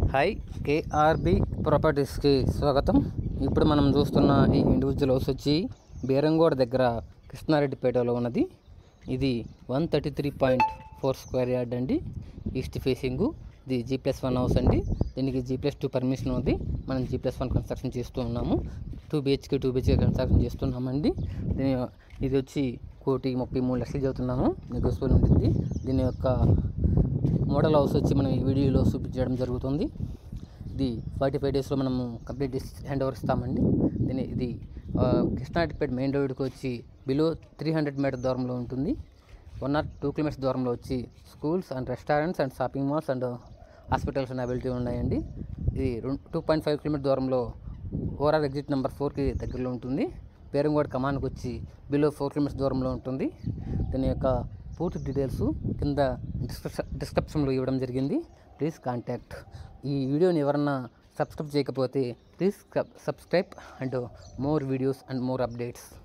hi KRB ప్రాపర్టీస్కి స్వాగతం ఇప్పుడు మనం చూస్తున్న ఈ ఇండివిజువల్ హౌస్ వచ్చి బీరంగోడ దగ్గర కృష్ణారెడ్డిపేటలో ఉన్నది ఇది one thirty three point four square yard అండి ఈస్ట్ ఫేసింగు ఇది జీ ప్లస్ వన్ హౌస్ అండి దీనికి జీ ప్లస్ టూ పర్మిషన్ ఉంది మనం జీ ప్లస్ వన్ కన్స్ట్రక్షన్ చేస్తూ ఉన్నాము two BHK two BHK construction చేస్తున్నామండి దీని ఇది వచ్చి కోటి ముప్పై మూడు లక్షలు చదువుతున్నాము నెగోసిబుల్ ఉంటుంది దీని యొక్క మోడల్ హౌస్ వచ్చి మనం ఈ వీడియోలో చూపించడం జరుగుతుంది ఇది ఫార్టీ ఫైవ్ డేస్లో మనము కంప్లీట్ హ్యాండ్ ఓవర్ ఇస్తామండి దీని ఇది ఆ, కృష్ణాటిపేట మెయిన్ రోడ్కి వచ్చి బిలో త్రీ హండ్రెడ్ మీటర్ దూరంలో ఉంటుంది వన్ ఆర్ టూ కిలోమీటర్స్ దూరంలో వచ్చి schools and restaurants and shopping malls and hospitals and availability ఉన్నాయండి ఇది టూ పాయింట్ ఫైవ్ కిలోమీటర్ దూరంలో ఓవరాల్ ఎగ్జిట్ నెంబర్ ఫోర్కి దగ్గరలో ఉంటుంది పేరంగోడ కమాన్కి వచ్చి బిలో ఫోర్ కిలోమీటర్స్ దూరంలో ఉంటుంది దీని యొక్క పూర్తి డీటెయిల్స్ కింద డిస్క్రిప్షన్ డిస్క్రిప్షన్లో ఇవ్వడం జరిగింది ప్లీజ్ కాంటాక్ట్ ఈ వీడియోని ఎవరన్నా సబ్స్క్రైబ్ చేయకపోతే please subscribe and more videos and more updates